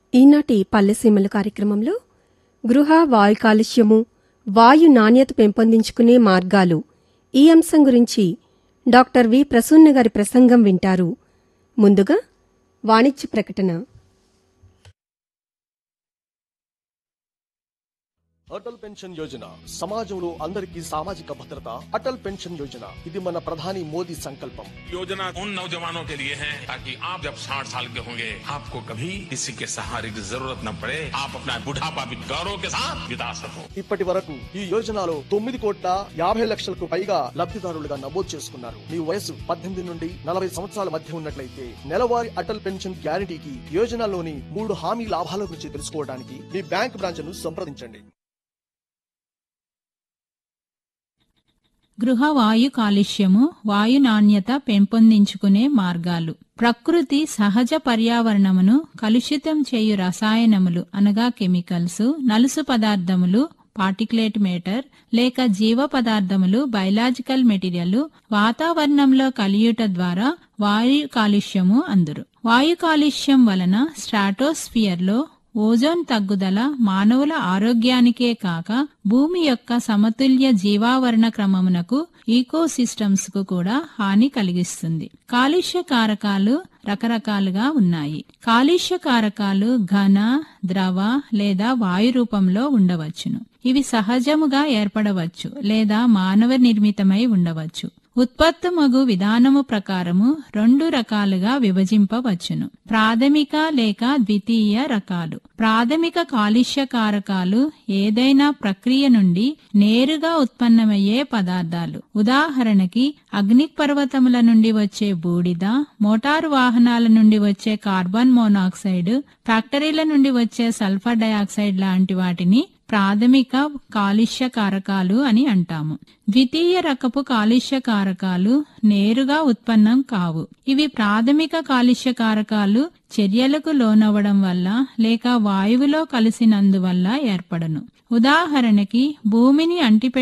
ఈనాటి పల్లెసీమల కార్యక్రమంలో గృహ వాయు కాలుష్యము వాయు నాణ్యత పెంపొందించుకునే మార్గాలు ఈ అంశం గురించి డాక్టర్ వి ప్రసూన్న గారి ప్రసంగం వింటారు ముందుగా వాణిజ్య ప్రకటన అటల్ పెన్షన్ యోజన సమాజంలో అందరికీ సామాజిక భద్రత అటల్ పెన్షన్ యోజన ఇది మన ప్రధాని మోదీ సంకల్పం योजना उन नौजवानों के लिए है ताकि आप जब 60 साल के होंगे आपको कभी किसी के सहारे की जरूरत न पड़े आप अपना बुढ़ापा भी गौरव के साथ बिता सको ఇప్పటి వరకు ఈ యోజనలో తొమ్మిది కోట్ల యాభై లక్షలకు పైగా లబ్ధిదారులుగా నమోదు చేసుకున్నారు మీ వయసు పద్దెనిమిది నుండి నలభై సంవత్సరాల మధ్య ఉన్నట్లయితే నెలవారీ అటల్ పెన్షన్ గ్యారంటీకి యోజనలోని మూడు హామీ లాభాల గురించి తెలుసుకోవడానికి మీ బ్యాంక్ బ్రాంచ్ను సంప్రదించండి గృహ వాయు కాలుష్యము వాయు నాణ్యత పెంపొందించుకునే మార్గాలు ప్రకృతి సహజ పర్యావరణమును కలుషితం చేయు రసాయనములు అనగా కెమికల్స్ నలుసు పదార్థములు పార్టిక్యులేట్ మేటర్ లేక జీవ పదార్థములు బయలాజికల్ మెటీరియల్ వాతావరణంలో కలియుట ద్వారా వాయు కాలుష్యము అందురు వాయు కాలుష్యం వలన స్ట్రాటోస్ఫియర్లో ఓజోన్ తగ్గుదల మానవుల ఆరోగ్యానికే కాక భూమి యొక్క సమతుల్య జీవావరణ క్రమమునకు ఈకోసిస్టమ్స్ కు కూడా హాని కలిగిస్తుంది కాలుష్య కారకాలు రకరకాలుగా ఉన్నాయి కాలుష్య కారకాలు ఘన ద్రవ లేదా వాయు రూపంలో ఉండవచ్చును ఇవి సహజముగా ఏర్పడవచ్చు లేదా మానవ నిర్మితమై ఉండవచ్చు ఉత్పత్తి మగు విధానము ప్రకారము రెండు రకాలుగా విభజింపవచ్చును ప్రాథమిక లేక ద్వితీయ రకాలు ప్రాథమిక కాలుష్య కారకాలు ఏదైనా ప్రక్రియ నుండి నేరుగా ఉత్పన్నమయ్యే పదార్థాలు ఉదాహరణకి అగ్నిపర్వతముల నుండి వచ్చే బూడిద మోటారు వాహనాల నుండి వచ్చే కార్బన్ మోనాక్సైడ్ ఫ్యాక్టరీల నుండి వచ్చే సల్ఫర్ డయాక్సైడ్ లాంటి వాటిని ప్రాథమిక కాలుష్య కారకాలు అని అంటాము ద్వితీయ రకపు కాలుష్య కారకాలు నేరుగా ఉత్పన్నం కావు ఇవి ప్రాథమిక కాలుష్య కారకాలు చర్యలకు లోనవ్వడం వల్ల లేక వాయువులో కలిసినందువల్ల ఏర్పడను ఉదాహరణకి భూమిని అంటిపెట్టి